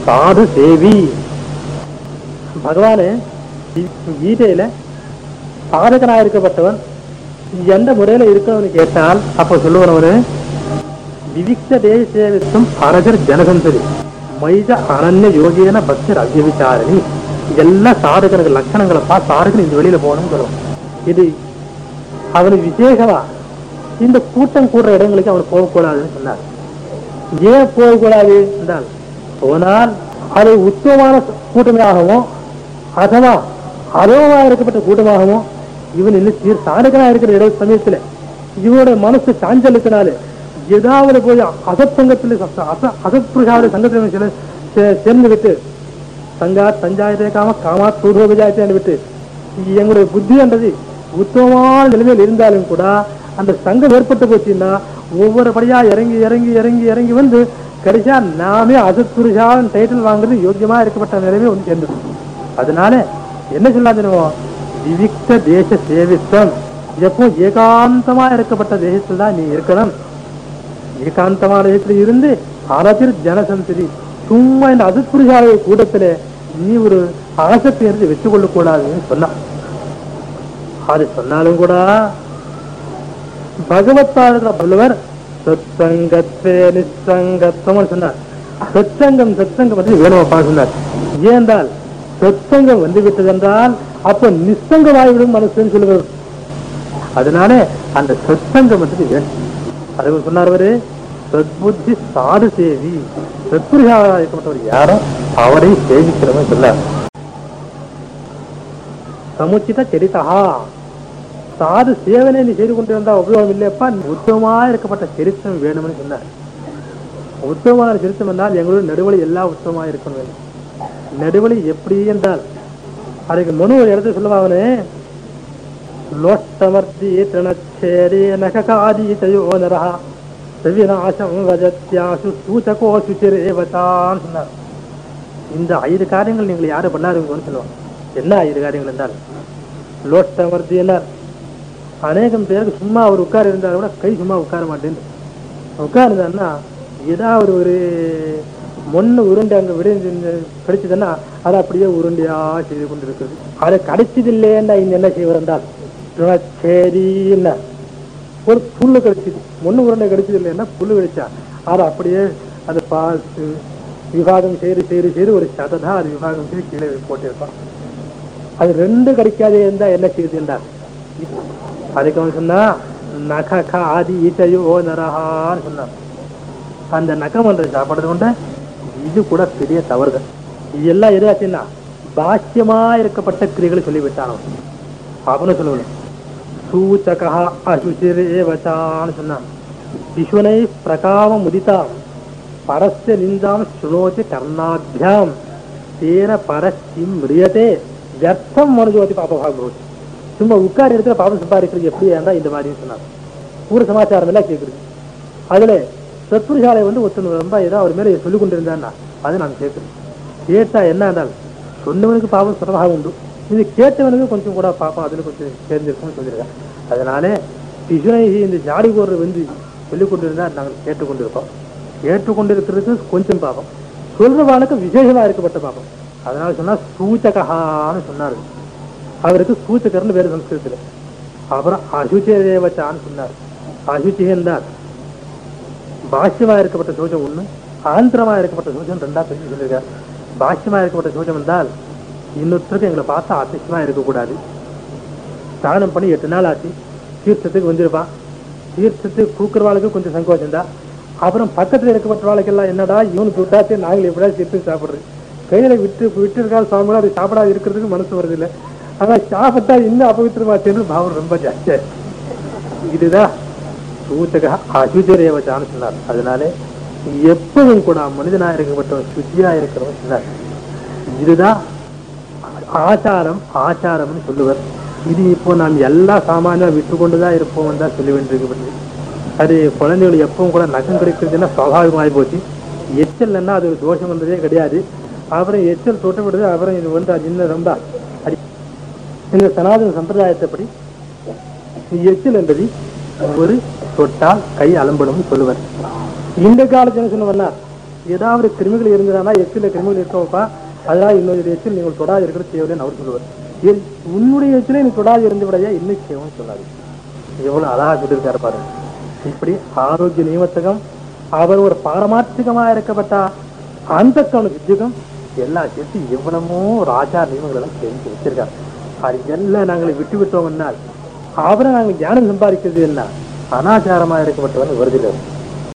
சாது சேவி பகவானு கீதையில சாதகனாக இருக்கப்பட்டவன் எந்த முறையில இருக்கணும்னு கேட்டால் அப்ப சொல்லுவன் அவரு விவிக்த தேசேவித்தும் அரகர் ஜனசந்தரி மைத அனன்ய யோகியன பக்தர் அவ்யவிச்சாரணி எல்லா சாதகர்கள் லட்சணங்களை பார்த்து சாதகன் இந்த வெளியில போகணும்னு சொல்லுவான் இது அவனுக்கு விசேஷமா இந்த கூட்டம் கூடுற இடங்களுக்கு அவன் போகக்கூடாதுன்னு சொன்னார் ஏன் போகக்கூடாது என்றால் போனால் அது உத்தமமான கூட்டமாகவும் அதுவா அதோவா இருக்கப்பட்ட கூட்டமாகவும் இவன் இன்னும் சீர் சாதகனா இருக்கிற இட சமயத்துல இவனோட மனசு சாஞ்சலுத்தினால ஏதாவது போய் அசத்சங்கத்தில் அசத்புருஷாவுடைய சங்கத்தில் சில சே- சேர்ந்து விட்டு சங்கா தஞ்சாயத்தை காம காமா பூர்வபஜாயத்தை விட்டு எங்களுடைய புத்தின்றது உத்தமமான நிலைமையில் இருந்தாலும் கூட அந்த சங்கம் ஏற்பட்டு போச்சுன்னா ஒவ்வொரு படியா இறங்கி இறங்கி இறங்கி இறங்கி வந்து கடைசியா நாமே அசத்புருஷாவின் டைட்டில் வாங்குறது யோக்கியமா இருக்கப்பட்ட நிலைமை வந்து சேர்ந்தது அதனால என்ன சொல்லலாம் தெரியுமோ விவிக்த தேச சேவித்தம் எப்போ ஏகாந்தமா இருக்கப்பட்ட தேசத்துல தான் நீ இருக்கணும் ஏகாந்தமான தேசத்துல இருந்து அரசியல் ஜனசந்ததி சும்மா இந்த அசத்புருஷாலய கூட்டத்துல நீ ஒரு ஆசத்தை இருந்து வச்சு கொள்ள கூடாதுன்னு சொன்னான் அது சொன்னாலும் கூட பகவத்பாதத்துல வள்ளுவர் சத்சங்கத்வே நிசங்கத்துவம் சொன்னார் சத்சங்கம் சத்சங்கம் வந்து வேணுமப்பா சொன்னார் ஏனென்றால் சத்சங்கம் வந்து விட்டதென்றால் அப்போ நிசங்கமாகிவிடும் மனசுன்னு சொல்லுவார் அதனால அந்த சத்சங்கம் வந்து வேணும் அது சொன்னார் அவரு சத்புத்தி சாது சேவி சத்புருஷாக இருக்கப்பட்டவர் யாரோ அவரை சேவிக்கிறவன் சொன்னார் சமுச்சித சரிதா சாது சேவனை நீ செய்து கொண்டு வந்தா உபயோகம் இல்லையப்பா உத்தமமா இருக்கப்பட்ட சரித்திரம் வேணும்னு சொன்னார் உத்தமமான சரித்திரம் என்றால் எங்களுடைய நடுவழி எல்லாம் உத்தமமா இருக்கணும் வேண்டும். நடுவழி எப்படி என்றால் அதுக்கு மனு ஒரு இடத்துல சொல்லுவாங்கன்னு லோஷ்டமர்த்தி திரணச்சேரி நககாதி தயோ நரா செவிநாசம் வஜத்யாசு சூச்சகோ சுச்சிரேவதான் சொன்னார் இந்த ஐந்து காரியங்கள் நீங்கள் யாரும் பண்ணாருங்கன்னு சொல்லுவாங்க என்ன ஐந்து காரியங்கள் என்றால் லோஷ்டமர்த்தி என்ன அநேகம் பேருக்கு சும்மா அவர் உட்கார இருந்தாலும் கூட கை சும்மா உட்கார மாட்டேன்னு உட்கார்ந்தான்னா ஏதாவது ஒரு மொண்ணு உருண்டை அங்க விழுந்து கிடைச்சதுன்னா அதை அப்படியே உருண்டையா செய்து கொண்டு இருக்குது அது கிடைச்சது இல்லைன்னா இந்த என்ன செய்வார் என்றால் சரின்னா ஒரு புல்லு கிடைச்சிது மொண்ணு உருண்டை கிடைச்சது இல்லைன்னா புல்லு கிடைச்சா அதை அப்படியே அதை பார்த்து விவாகம் செய்து செய்து செய்து ஒரு சததா அது விவாகம் செய்து கீழே போட்டிருப்பான் அது ரெண்டு கிடைக்காதே இருந்தா என்ன செய்யுது என்றார் அதுக்கு அவன் சொன்னா நக ஆதி ஈட்டையோ நரஹான்னு சொன்னான் அந்த நகம் என்ற சாப்பிடுறது கொண்ட இது கூட பெரிய தவறுகள் இது எல்லாம் எதாச்சுன்னா பாக்கியமா இருக்கப்பட்ட கிரிகளை சொல்லிவிட்டான் அவன் அவனு சொல்லணும் சூச்சகா அசுச்சிரேவச்சான்னு சொன்னான் விஸ்வனை பிரகாம முதிதாம் பரஸ்ய நிந்தாம் சுணோதி கர்ணாபியாம் தேன பரஸ்யம் மிரியதே வியர்த்தம் மனுஜோதி பாபபாக பவதி சும்மா உட்கார இடத்துல பாபம் சம்பாதிக்கிறது எப்படி இருந்தா இந்த மாதிரி சொன்னார் ஊர் சமாச்சாரம் எல்லாம் கேட்குறது அதுல சத்புருஷாலை வந்து ஒருத்தன் ரொம்ப ஏதோ அவர் மேல சொல்லி கொண்டிருந்தான்னா அதை நான் கேட்கிறேன் கேட்டா என்ன என்றால் சொன்னவனுக்கு பாவம் சுரமாக உண்டு இது கேட்டவனுக்கு கொஞ்சம் கூட பாப்பம் அதுல கொஞ்சம் சேர்ந்திருக்கும்னு சொல்லியிருக்கேன் அதனால பிசுனை இந்த ஜாடி போடுற வந்து சொல்லிக் கொண்டிருந்தா நாங்கள் கேட்டுக்கொண்டிருக்கோம் கேட்டுக்கொண்டிருக்கிறதுக்கு கொஞ்சம் பாப்போம் சொல்றவானுக்கு விசேஷமா இருக்கப்பட்ட பாப்போம் அதனால சொன்னா சூச்சகான்னு சொன்னாரு அவருக்கு சூச்சகர்னு வேறு சம்ஸ்கிருதத்துல அப்புறம் அசுச்சேவச்சான்னு சொன்னார் அசுச்சி என்றார் பாஷ்யமா இருக்கப்பட்ட சூச்சம் ஒண்ணு ஆந்திரமா இருக்கப்பட்ட சூச்சம் ரெண்டா பிரிச்சு சொல்லியிருக்கார் பாஷ்யமா இருக்கப்பட்ட சூச்சம் என்றால் இன்னொருத்தருக்கு எங்களை பார்த்தா அதிசயமா இருக்கக்கூடாது ஸ்நானம் பண்ணி எட்டு நாள் ஆச்சு தீர்த்தத்துக்கு வந்திருப்பான் தீர்த்தத்துக்கு கூக்குறவாளுக்கு கொஞ்சம் சங்கோச்சம் தான் அப்புறம் பக்கத்துல இருக்கப்பட்டவாளுக்கெல்லாம் என்னடா இவனுக்கு விட்டாச்சு நாங்கள் எப்படா தீர்த்து சாப்பிடுறது கையில விட்டு விட்டு இருக்காது சுவாமிகளா அது சாப்பிடாது இருக்கிறதுக்கு மனசு வருது இல்லை ஆனா சாப்பிட்டா இன்னும் அபவித்திரமாச்சேன்னு பாவம் ரொம்ப ஜாஸ்தியா இருக்கு. இதுதான் சூச்சக அசுச்சரேவச்சான்னு சொன்னார் அதனால எப்பவும் கூட மனிதனா இருக்கப்பட்டவன் சுத்தியா இருக்கிறவன் சொன்னார் இதுதான் ஆச்சாரம் ஆச்சாரம்னு சொல்லுவர் இது இப்போ நாம் எல்லா சாமானியா விட்டு கொண்டுதான் இருப்போம் தான் சொல்ல வேண்டியிருக்கப்பட்டது அது குழந்தைகள் எப்பவும் கூட நகம் கிடைக்கிறதுன்னா சுவாபாவிகமாகி போச்சு எச்சல்னா அது ஒரு தோஷம் வந்ததே கிடையாது அப்புறம் எச்சல் தொட்டப்படுது அப்புறம் இது வந்து அது இன்னும் ரொம்ப அடி இந்த சனாதன சம்பிரதாயத்தைப்படி எச்சில் என்பது ஒரு தொட்டால் கை அலம்படும் சொல்லுவர் இந்த காலத்துல என்ன சொன்னவர்னா ஏதாவது கிருமிகள் இருந்ததுன்னா எச்சில கிருமிகள் இருக்கவப்பா அதனால இன்னொரு எச்சில் நீங்கள் தொடாது இருக்கிறது தேவையில்லைன்னு அவர் சொல்லுவார் ஏன் உன்னுடைய எச்சிலை நீ தொடாது இருந்து விடையா இன்னும் செய்யவும் சொல்லாது எவ்வளவு அழகா சொல்லியிருக்காரு பாருங்க இப்படி ஆரோக்கிய நியமத்தகம் அவர் ஒரு பாரமார்த்திகமா இருக்கப்பட்ட அந்த கணு வித்யுகம் எல்லாம் சேர்த்து எவ்வளமோ ராஜா நியமங்கள் எல்லாம் தெரிஞ்சு வச்சிருக்காரு அது எல்லாம் நாங்களை விட்டு விட்டோம்னால் அவரை நாங்கள் ஞானம் சம்பாதிக்கிறது என்ன அனாச்சாரமா இருக்கப்பட்டவன் வருதில்லை